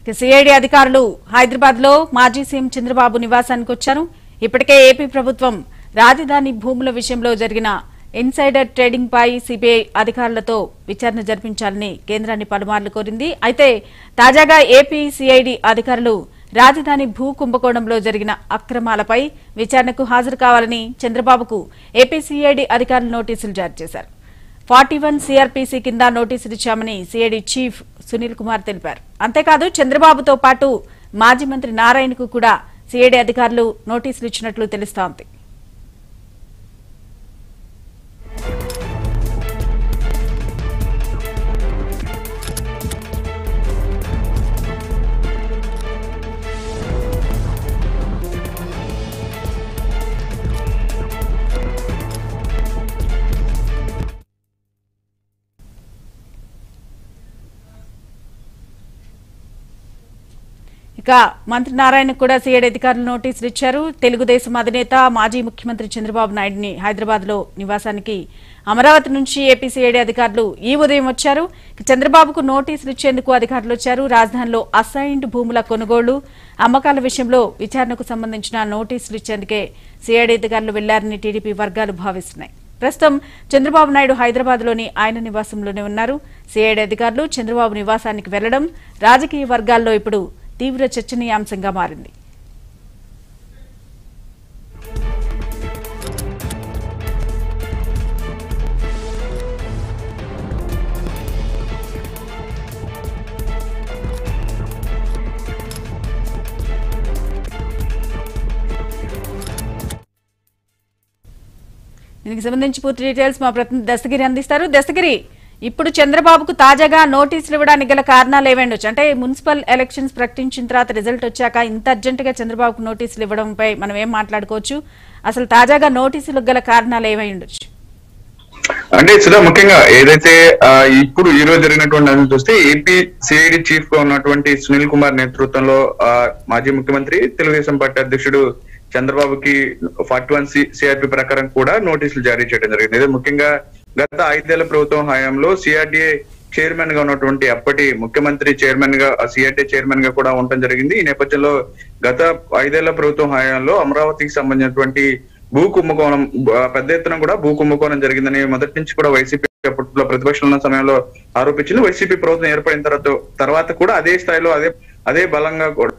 CID అధికారులు హైదరాబాద్ లో మాజీ సీఎం చంద్రబాబు నివాసానికి వచ్చారు ఇప్పటికే ఏపీ ప్రభుత్వం రాజధాని భూముల విషయంలో జరిగిన ఇన్సైడర్ ట్రేడింగ్ పై సిబిఐ అధికారులతో విచారణ జరిపించాలని కేంద్రాన్ని పలుమార్లు కోరింది అయితే తాజాగా ఏపీ సిఐడి అధికారులు రాజధాని భూ కుంభకోణంలో జరిగిన అక్రమాలపై విచారణకు హాజరు కావాలని చంద్రబాబుకు ఏపీ సిఐడి అధికారులు నోటీసులు జారీ చేశారు ఫార్టీ వన్ సిఆర్పీసీ కింద నోటీసులు ఇచ్చామని సిఐడి చీఫ్ సునీల్ కుమార్ తెలిపారు అంతేకాదు చంద్రబాబుతో పాటు మాజీ మంత్రి నారాయణకు కూడా సిఐడి అధికారులు నోటీసులు ఇచ్చినట్లు తెలుస్తోంది ఇక మంత్రి నారాయణ కూడా సీఐడి అధికారులు నోటీసులు ఇచ్చారు తెలుగుదేశం అధినేత మాజీ ముఖ్యమంత్రి చంద్రబాబు నాయుడిని హైదరాబాద్ లో నివాసానికి అమరావతి నుంచి ఏపీ సీఐడి అధికారులు ఈ ఉదయం వచ్చారు ఇక చంద్రబాబుకు నోటీసులు ఇచ్చేందుకు అధికారులు వచ్చారు రాజధానిలో అసైన్డ్ భూముల కొనుగోళ్లు అమ్మకాల విషయంలో విచారణకు సంబంధించిన నోటీసులు ఇచ్చేందుకే సీఐడి అధికారులు వెళ్లారని టీడీపీ వర్గాలు భావిస్తున్నాయి ప్రస్తుతం చంద్రబాబు నాయుడు హైదరాబాద్ లోని ఆయన నివాసంలోనే ఉన్నారు సిఐడి అధికారులు చంద్రబాబు నివాసానికి వెళ్లడం రాజకీయ వర్గాల్లో ఇప్పుడు తీవ్ర చర్చనీయాంశంగా మారింది దీనికి సంబంధించి పూర్తి డీటెయిల్స్ మా ప్రతినిధి దస్తగిరి అందిస్తారు దస్తగిరి ఇప్పుడు చంద్రబాబుకు తాజాగా నోటీసులు ఇవ్వడానికి గల కారణాలు ఏమైండొచ్చు అంటే మున్సిపల్ ఎలక్షన్స్ ప్రకటించిన తర్వాత రిజల్ట్ వచ్చాక ఇంత అర్జెంటుగా చంద్రబాబుకు నోటీసులు ఇవ్వడంపై మనం ఏం మాట్లాడుకోవచ్చు అసలు తాజాగా నోటీసులకు గల కారణాలు ఏమై ఉండొచ్చు అంటే సుధా ముఖ్యంగా ఏదైతే ఆ, ఇప్పుడు ఈ రోజు జరిగినటువంటి అంశం చూస్తే ఏపీ సిఐడి చీఫ్ గా ఉన్నటువంటి సునీల్ కుమార్ నేతృత్వంలో ఆ, మాజీ ముఖ్యమంత్రి తెలుగుదేశం పార్టీ అధ్యక్షుడు చంద్రబాబుకి ఫార్టీ వన్ సిఆర్పి ప్రకారం కూడా నోటీసులు జారీ చేయడం జరిగింది ఇదే ముఖ్యంగా గత ఐదేళ్ల ప్రభుత్వం హయాంలో సిఆర్డిఏ చైర్మన్ గా ఉన్నటువంటి అప్పటి ముఖ్యమంత్రి చైర్మన్ గా సిఆర్డీఏ చైర్మన్ గా కూడా ఉండటం జరిగింది ఈ నేపథ్యంలో గత ఐదేళ్ల ప్రభుత్వం హయాంలో అమరావతికి సంబంధించినటువంటి భూ కుంభకోణం ఆ, పెద్ద ఎత్తున కూడా భూ కుంభకోణం జరిగిందని మొదటి నుంచి కూడా వైసీపీ అప్పట్లో ప్రతిపక్షంలో ఉన్న సమయంలో ఆరోపించింది వైసీపీ ప్రభుత్వం ఏర్పడిన తర్వాత తర్వాత కూడా అదే స్థాయిలో అదే అదే బలంగా కూడా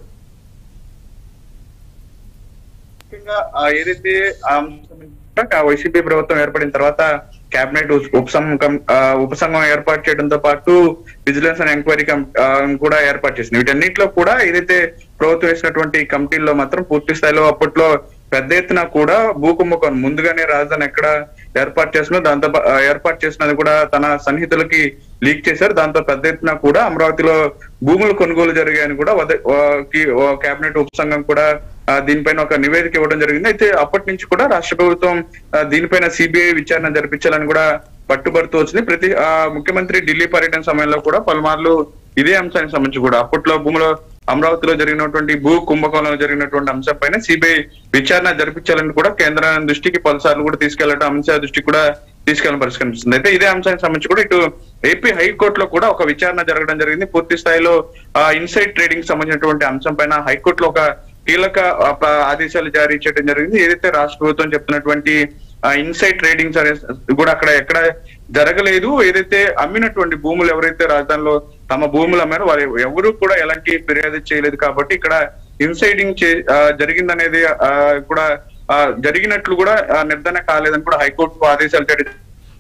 ముఖ్యంగా ఆ ఏదైతే ఆ అంశం ఏంటంటే, ఆ వైసీపీ ప్రభుత్వం ఏర్పడిన తర్వాత కేబినెట్ ఉపసంఘం ఆ, ఉపసంఘం ఏర్పాటు చేయడంతో పాటు విజిలెన్స్ అండ్ ఎంక్వైరీ కమ్- ఆ, కూడా ఏర్పాటు చేసింది వీటన్నిటిలో కూడా ఏదైతే ప్రభుత్వం వేసినటువంటి కమిటీల్లో మాత్రం పూర్తి స్థాయిలో అప్పట్లో పెద్ద ఎత్తున కూడా భూకుంభకోణం ముందుగానే రాజధాని ఎక్కడ ఏర్పాటు చేసినో దాంతో పా- ఆ, ఏర్పాటు చేసినది కూడా తన సన్నిహితులకి లీక్ చేశారు దాంతో పెద్ద ఎత్తున కూడా అమరావతిలో భూములు కొనుగోలు జరిగాయని కూడా వద- ఆ, కి- ఆ, కేబినెట్ ఉపసంఘం కూడా ఆ, దీనిపైన ఒక నివేదిక ఇవ్వడం జరిగింది అయితే అప్పటి నుంచి కూడా రాష్ట్ర ప్రభుత్వం ఆ, దీనిపైన సిబిఐ విచారణ జరిపించాలని కూడా పట్టుబడుతూ వచ్చింది ప్రతి ఆ, ముఖ్యమంత్రి ఢిల్లీ పర్యటన సమయంలో కూడా పలుమార్లు ఇదే అంశానికి సంబంధించి కూడా అప్పట్లో భూములో అమరావతిలో జరిగినటువంటి భూ కుంభకోణంలో జరిగినటువంటి అంశంపైన సిబిఐ విచారణ జరిపించాలని కూడా కేంద్ర దృష్టికి పలుసార్లు కూడా తీసుకెళ్లడం అమిత్ షా దృష్టికి కూడా తీసుకెళ్లిన పరిస్థితి కనిపిస్తుంది అయితే ఇదే అంశానికి సంబంధించి కూడా ఇటు ఏపీ హైకోర్టులో కూడా ఒక విచారణ జరగడం జరిగింది పూర్తి స్థాయిలో ఇన్సైడ్ ట్రేడింగ్ సంబంధించినటువంటి అంశం పైన హైకోర్టులో ఒక కీలక ఆ, ప- ఆదేశాలు జారీ చేయడం జరిగింది ఏదైతే రాష్ట్ర ప్రభుత్వం చెప్తున్నటువంటి ఇన్సైడ్ ట్రేడింగ్ కూడా అక్కడ ఎక్కడ జరగలేదు ఏదైతే అమ్మినటువంటి భూములు ఎవరైతే రాజధానిలో తమ భూములు అమ్మారో వారు ఎవరు కూడా ఎలాంటి ఫిర్యాదు చేయలేదు కాబట్టి ఇక్కడ ఇన్సైడింగ్ చే ఆ, జరిగిందనేది ఆ, కూడా ఆ, జరిగినట్లు కూడా ఆ, నిర్ధారణ కాలేదని కూడా హైకోర్టు ఆదేశాలు జారీ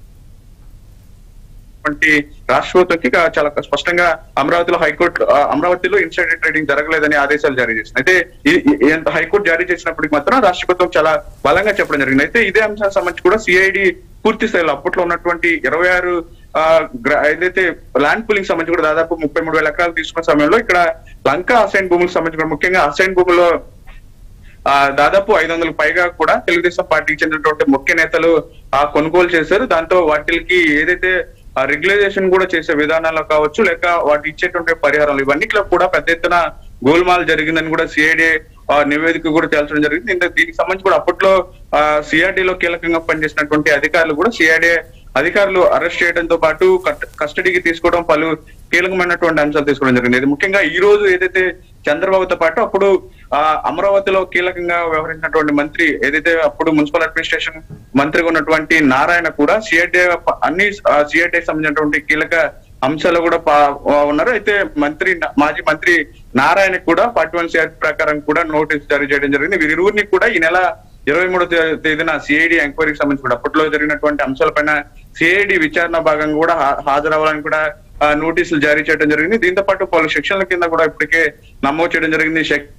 వంటి రాష్ట్ర ప్రభుత్వంకి ఇక చాలా స్పష్టంగా అమరావతిలో హైకోర్టు ఆ, అమరావతిలో ఇన్సైడర్ ట్రేడింగ్ జరగలేదని ఆదేశాలు జారీ చేసింది అయితే ఈ- ఈ- ఎంత హైకోర్టు జారీ చేసినప్పటికీ మాత్రం రాష్ట్ర ప్రభుత్వం చాలా బలంగా చెప్పడం జరిగింది అయితే ఇదే అంశానికి సంబంధించి కూడా సిఐడి పూర్తి స్థాయిలో అప్పట్లో ఉన్నటువంటి ఇరవై ఆరు ఆ, గ్ర- ఏదైతే ల్యాండ్ పూలింగ్ సంబంధించి కూడా దాదాపు ముప్పై మూడు వేల ఎకరాలు తీసుకున్న సమయంలో ఇక్కడ లంక అసైన్ భూములకు సంబంధించి కూడా ముఖ్యంగా అసైన్ భూముల్లో ఆ దాదాపు ఐదు వందలకు పైగా కూడా తెలుగుదేశం పార్టీకి చెందినటువంటి ముఖ్య నేతలు ఆ కొనుగోలు చేశారు దాంతో వాటికి ఏదైతే రెగ్యులైజేషన్ కూడా చేసే విధానాల్లో కావచ్చు లేక వాటి ఇచ్చేటువంటి పరిహారాలు ఇవన్నిట్లో కూడా పెద్ద ఎత్తున గోల్మాల్ జరిగిందని కూడా సిఐడి నివేదిక కూడా తేల్చడం జరిగింది ఇంత దీనికి సంబంధించి కూడా అప్పట్లో సిఆర్డీలో కీలకంగా పనిచేసినటువంటి అధికారులు కూడా సిఐడి అధికారులు అరెస్ట్ చేయడంతో పాటు కట్- కస్టడీకి తీసుకోవడం పలు కీలకమైనటువంటి అంశాలు తీసుకోవడం జరిగింది ఇది ముఖ్యంగా ఈ రోజు ఏదైతే చంద్రబాబుతో పాటు అప్పుడు ఆ అమరావతిలో కీలకంగా వ్యవహరించినటువంటి మంత్రి ఏదైతే అప్పుడు మున్సిపల్ అడ్మినిస్ట్రేషన్ మంత్రిగా ఉన్నటువంటి నారాయణ కూడా సిఐడి అన్ని సిఐడి సంబంధించినటువంటి కీలక అంశాలు కూడా పా- ఉన్నారు అయితే మంత్రి మాజీ మంత్రి నారాయణ కూడా ఫార్టీ వన్ సిఆర్ ప్రకారం కూడా నోటీస్ జారీ చేయడం జరిగింది వీరిరువురిని కూడా ఈ నెల ఇరవై మూడో తేదీన సిఐడి ఎంక్వైరీకి సంబంధించి కూడా అప్పట్లో జరిగినటువంటి అంశాలపైన సిఐడి విచారణ భాగంగా కూడా హా- హాజరవ్వాలని కూడా ఆ, నోటీసులు జారీ చేయడం జరిగింది దీంతో పాటు పలు సెక్షన్ల కింద కూడా ఇప్పటికే నమోదు చేయడం జరిగింది sec-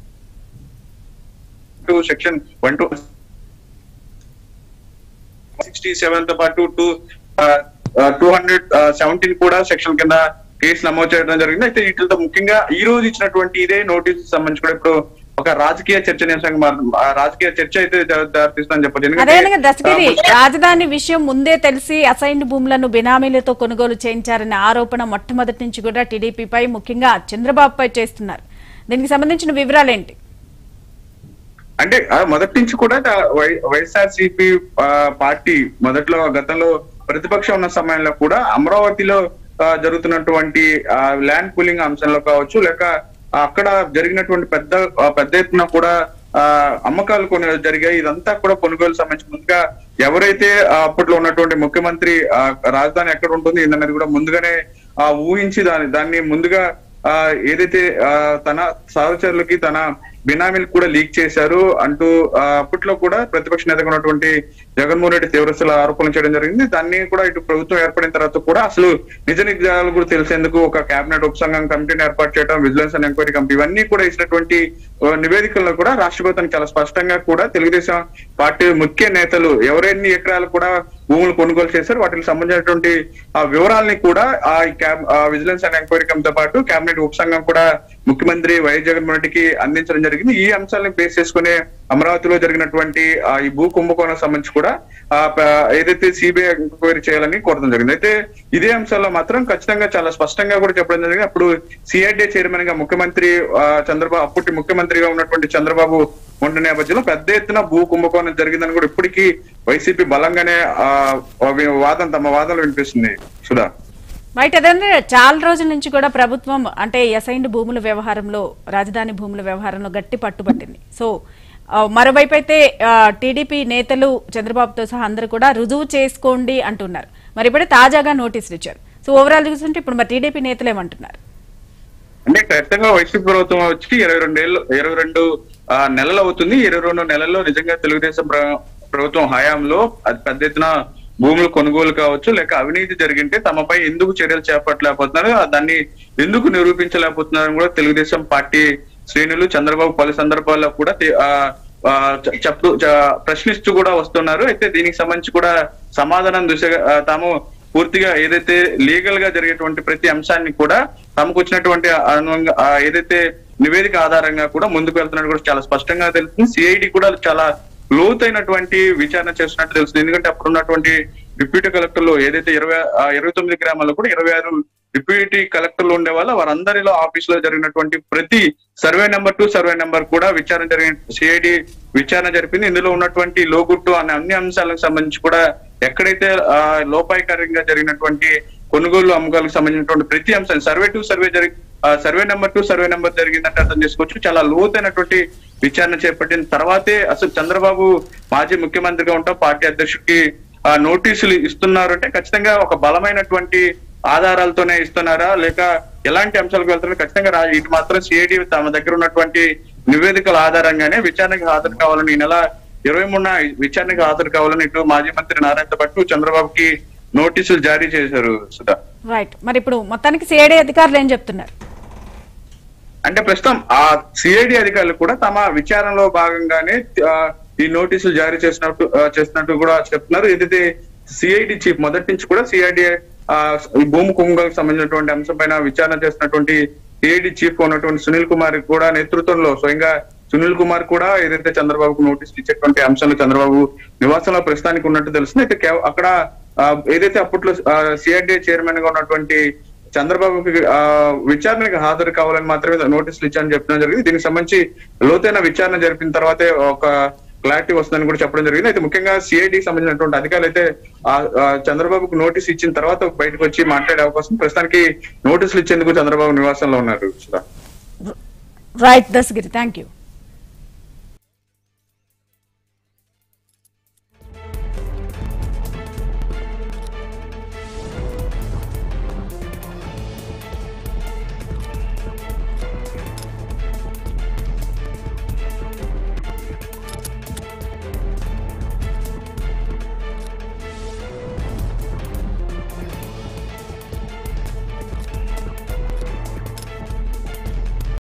two section one two sixty seven తో పాటు టూ టూ హండ్రెడ్ సెవెంటీన్ కూడా సెక్షన్ కింద కేసు నమోదు చేయడం జరిగింది అయితే వీటితో ముఖ్యంగా ఈ రోజు ఇచ్చినటువంటి ఇదే నోటీస్ సంబంధించి కూడా ఇప్పుడు ఒక రాజకీయ చర్చనీయాంశంగా మారుతుంది ఆ రాజకీయ చర్చ అయితే జా- దారితీస్తుందని చెప్పొచ్చు అదేవిధంగా దశగిరి ఆ, రాజధాని విషయం ముందే తెలిసి అసైన్డ్ భూములను బినామీలతో కొనుగోలు చేయించారనే ఆరోపణ మొట్టమొదటి నుంచి కూడా టీడీపీపై ముఖ్యంగా చంద్రబాబుపై చేస్తున్నారు దీనికి సంబంధించిన వివరాలేంటి అంటే ఆ మొదటి నుంచి కూడా వైఎస్ఆర్సిపి పార్టీ మొదట్లో గతంలో ప్రతిపక్షం ఉన్న సమయంలో కూడా అమరావతిలో ఆ, జరుగుతున్నటువంటి ల్యాండ్ పూలింగ్ అంశంలో కావచ్చు లేక అక్కడ జరిగినటువంటి పెద్ద ఆ, పెద్ద ఎత్తున కూడా ఆ, అమ్మకాలు కొన్ని జరిగాయి ఇదంతా కూడా కొనుగోలు సంబంధించి ముందుగా ఎవరైతే ఆ, అప్పట్లో ఉన్నటువంటి ముఖ్యమంత్రి ఆ, రాజధాని ఎక్కడ ఉంటుంది అనేది కూడా ముందుగానే ఆ, ఊహించి దాన్ని దాన్ని ముందుగా ఆ ఏదైతే ఆ, తన సహచరులకి తన బినామీలు కూడా లీక్ చేశారు అంటూ ఆ, అప్పట్లో కూడా ప్రతిపక్ష నేతగా ఉన్నటువంటి జగన్మోహన్ రెడ్డి తీవ్రస్థల ఆరోపణలు చేయడం జరిగింది దాన్ని కూడా ఇటు ప్రభుత్వం ఏర్పడిన తర్వాత కూడా అసలు నిజ నిజాలు కూడా తెలిసేందుకు ఒక కేబినెట్ ఉపసంఘం కమిటీని ఏర్పాటు చేయడం విజిలెన్స్ అండ్ ఎంక్వైరీ కమిటీ ఇవన్నీ కూడా ఇచ్చినటువంటి ఆ, నివేదికల్లో కూడా రాష్ట్ర ప్రభుత్వం చాలా స్పష్టంగా కూడా తెలుగుదేశం పార్టీ ముఖ్య నేతలు ఎవరెన్ని ఎకరాలు కూడా భూములు కొనుగోలు చేశారు వాటికి సంబంధించినటువంటి ఆ వివరాలని కూడా ఆ క్యాబ్ ఆ విజిలెన్స్ అండ్ ఎంక్వైరీ కమిటీతో పాటు కేబినెట్ ఉపసంఘం కూడా ముఖ్యమంత్రి వైఎస్ జగన్మోహన్ రెడ్డికి అందించడం జరిగింది ఈ అంశాలను బేస్ చేసుకునే అమరావతిలో జరిగినటువంటి ఆ ఈ భూ కుంభకోణం సంబంధించి కూడా ఆ ప- ఏదైతే సిబిఐ ఎంక్వైరీ చేయాలని కోరడం జరిగింది అయితే ఇదే అంశాల్లో మాత్రం ఖచ్చితంగా చాలా స్పష్టంగా కూడా చెప్పడం జరిగింది అప్పుడు సిఐడి చైర్మన్ గా ముఖ్యమంత్రి ఆ, చంద్రబాబు అప్పటి ముఖ్యమంత్రిగా ఉన్నటువంటి చంద్రబాబు ఉన్న నేపథ్యంలో పెద్ద ఎత్తున భూ కుంభకోణం జరిగిందని కూడా ఇప్పటికీ వైసీపీ బలంగానే ఆ వి- వాదన తమ వాదనలు వినిపిస్తుంది సుధా రైట్ అదంటే చాలా రోజుల నుంచి కూడా ప్రభుత్వం అంటే అసైన్డ్ భూముల వ్యవహారంలో రాజధాని భూముల వ్యవహారంలో గట్టి పట్టుబట్టింది సో ఆ, మరోవైపు అయితే టీడీపీ నేతలు చంద్రబాబుతో సహా అందరూ కూడా రుజువు చేసుకోండి అంటున్నారు మరి ఇప్పుడే తాజాగా నోటీసులు ఇచ్చారు సో ఓవరాల్ చూస్తుంటే ఇప్పుడు మరి టీడీపీ నేతలు ఏమంటున్నారు అంటే ఖచ్చితంగా వైసీపీ ప్రభుత్వం వచ్చి ఇరవై రెండేళ్ళు ఇరవై రెండు ఆ, నెలలు అవుతుంది ఇరవై రెండు నెలల్లో నిజంగా తెలుగుదేశం ప్ర- ప్రభుత్వం హయాంలో అది పెద్ద ఎత్తున భూములు కొనుగోలు కావచ్చు లేక అవినీతి జరిగింటే తమపై ఎందుకు చర్యలు చేపట్టలేకపోతున్నారు ఆ దాన్ని ఎందుకు నిరూపించలేకపోతున్నారని కూడా తెలుగుదేశం పార్టీ శ్రేణులు చంద్రబాబు పలు సందర్భాల్లో కూడా తే- ఆ, ఆ, చె- చెప్పు చ- ప్రశ్నిస్తూ కూడా వస్తున్నారు అయితే దీనికి సంబంధించి కూడా సమాధానం దిశగా ఆ, తాము పూర్తిగా ఏదైతే లీగల్ గా జరిగేటువంటి ప్రతి అంశాన్ని కూడా తమకు వచ్చినటువంటి అనుగుణంగా ఆ ఏదైతే నివేదిక ఆధారంగా కూడా ముందుకు వెళ్తున్నట్టు కూడా చాలా స్పష్టంగా తెలుస్తుంది సిఐడి కూడా చాలా లోతైనటువంటి విచారణ చేస్తున్నట్టు తెలుస్తుంది ఎందుకంటే అప్పుడు ఉన్నటువంటి డిప్యూటీ కలెక్టర్లు ఏదైతే ఇరవై ఆ, ఇరవై తొమ్మిది గ్రామాల్లో కూడా ఇరవై ఆరు డిప్యూటీ కలెక్టర్లు ఉండే వాళ్ళ వారందరిలో ఆఫీస్ లో జరిగినటువంటి ప్రతి survey number to survey number కూడా విచారణ జరిగిన సిఐడి విచారణ జరిపింది ఇందులో ఉన్నటువంటి లోగుట్టు అనే అన్ని అంశాలకు సంబంధించి కూడా ఎక్కడైతే ఆ, లోపాయకారంగా జరిగినటువంటి కొనుగోలు అమ్మకాలకు సంబంధించినటువంటి ప్రతి అంశం సర్వే టు సర్వే జరిగి survey number to survey number జరిగిందంటే అర్థం చేసుకోవచ్చు చాలా లోతైనటువంటి విచారణ చేపట్టిన తర్వాతే అసలు చంద్రబాబు మాజీ ముఖ్యమంత్రిగా ఉంటాం పార్టీ అధ్యక్షుడికి ఆ, నోటీసులు ఇస్తున్నారు అంటే ఖచ్చితంగా ఒక బలమైనటువంటి ఆధారాలతోనే ఇస్తున్నారా లేక ఎలాంటి అంశాలకు వెళ్తున్నారు ఖచ్చితంగా రా- ఇటు మాత్రం సిఐడి తమ దగ్గర ఉన్నటువంటి నివేదికల ఆధారంగానే విచారణకు హాజరు కావాలని ఈ నెల ఇరవై మూడున విచారణకు హాజరు కావాలని ఇటు మాజీ మంత్రి నారాయణతో పాటు చంద్రబాబుకి నోటీసులు జారీ చేశారు సుధా రైట్ మరి ఇప్పుడు మొత్తానికి సిఐడి అధికారులు ఏం చెప్తున్నారు అంటే ప్రస్తుతం ఆ సిఐడి అధికారులు కూడా తమ విచారణలో భాగంగానే ఆ, ఈ నోటీసులు జారీ చేసినట్టు ఆ, చేస్తున్నట్టు కూడా చెప్తున్నారు ఏదైతే సిఐడి చీఫ్ మొదటి నుంచి కూడా సిఐడి ఈ భూమి కుంభకు సంబంధించినటువంటి అంశం పైన విచారణ చేస్తున్నటువంటి సిఐడి చీఫ్ ఉన్నటువంటి సునీల్ కుమార్ కూడా నేతృత్వంలో స్వయంగా సునీల్ కుమార్ కూడా ఏదైతే చంద్రబాబుకు నోటీసులు ఇచ్చేటువంటి అంశాలు చంద్రబాబు నివాసంలో ప్రస్తుతానికి ఉన్నట్టు తెలుస్తుంది అయితే కేవ- అక్కడ ఆ, ఏదైతే అప్పట్లో సిఐడి చైర్మన్ గా ఉన్నటువంటి చంద్రబాబుకి ఆ, విచారణకి హాజరు కావాలని మాత్రమే నోటీసులు ఇచ్చారని చెప్పడం జరిగింది దీనికి సంబంధించి లోతైన విచారణ జరిపిన తర్వాతే ఒక క్లారిటీ వస్తుందని కూడా చెప్పడం జరిగింది అయితే ముఖ్యంగా సిఐడి సంబంధించినటువంటి అధికారులు అయితే ఆ ఆ చంద్రబాబుకు నోటీస్ ఇచ్చిన తర్వాత బయటకు వచ్చి మాట్లాడే అవకాశం ప్రస్తుతానికి నోటీసులు ఇచ్చేందుకు చంద్రబాబు నివాసంలో ఉన్నారు Sudha right Dasagiri thank you